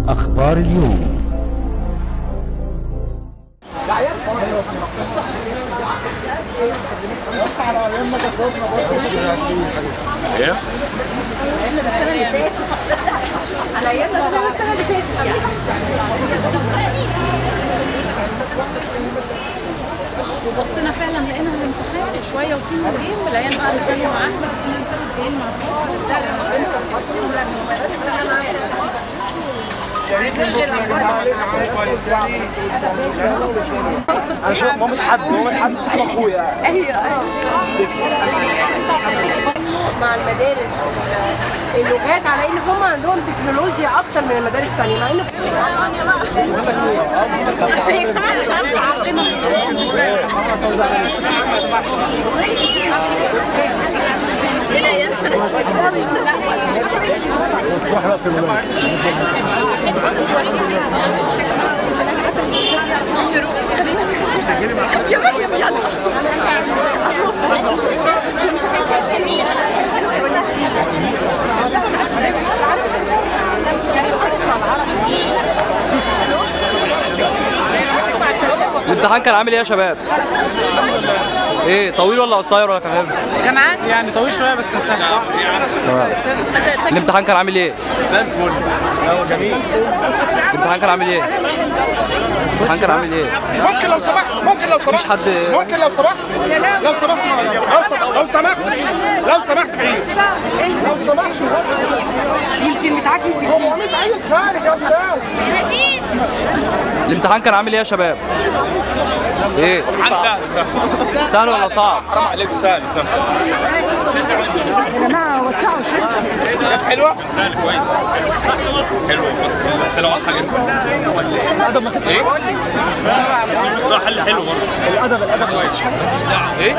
أخبار اليوم على ايام السنه اللي فاتت وبصينا فعلا لقينا الامتحان شويه وفينا الجيم والعيال بقى اللي كانوا مع احمد السنه اللي فاتت جايين مع بعض انا شوف مامة حد مامة حد صاحب اخويا مع المدارس اللغات على ان هم عندهم تكنولوجيا اكتر من المدارس الثانيه مع ان مش عارفه اعقمها يا مريم يلا الامتحان كان عامل ايه يا شباب؟ ايه طويل ولا قصير ولا كان حلو؟ كان عادي يعني طويل شويه بس كان سهل الامتحان كان عامل ايه؟ زي الفل هو جميل الامتحان كان عامل ايه؟ الامتحان كان عامل ايه؟ ممكن لو سمحت ممكن لو سمحت مفيش حد ممكن لو سمحت لو سمحت لو سمحت لو سمحت لو سمحت بعيد لو سمحت يمكن متعاكس هو مامة عيل خارج يا استاذ الامتحان كان عامل ايه يا شباب؟ ايه؟ سهل سهل سهل ولا صعب؟ حرام عليك سهل سهل يا جماعه وسعوا حلوه؟ سهل كويس حلوه بس لو واضحه جدا الادب ما سبتش بس هو حل حلو برضه الادب الادب كويس ايه؟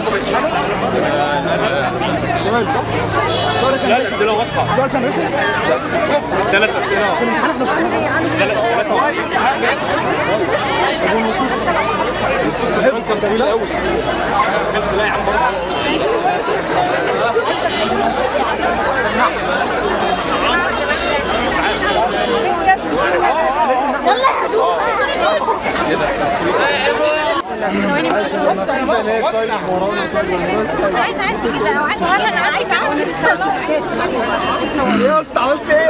لا الاسئله واضحه السؤال كان ثلاث اسئله ثلاث ثلاثه كان طويل قوي لا يا عم وسع يا بابا وسع عايزه اعدي كده او عايزه انا عايزه اعدي يا اسطى عملت ايه؟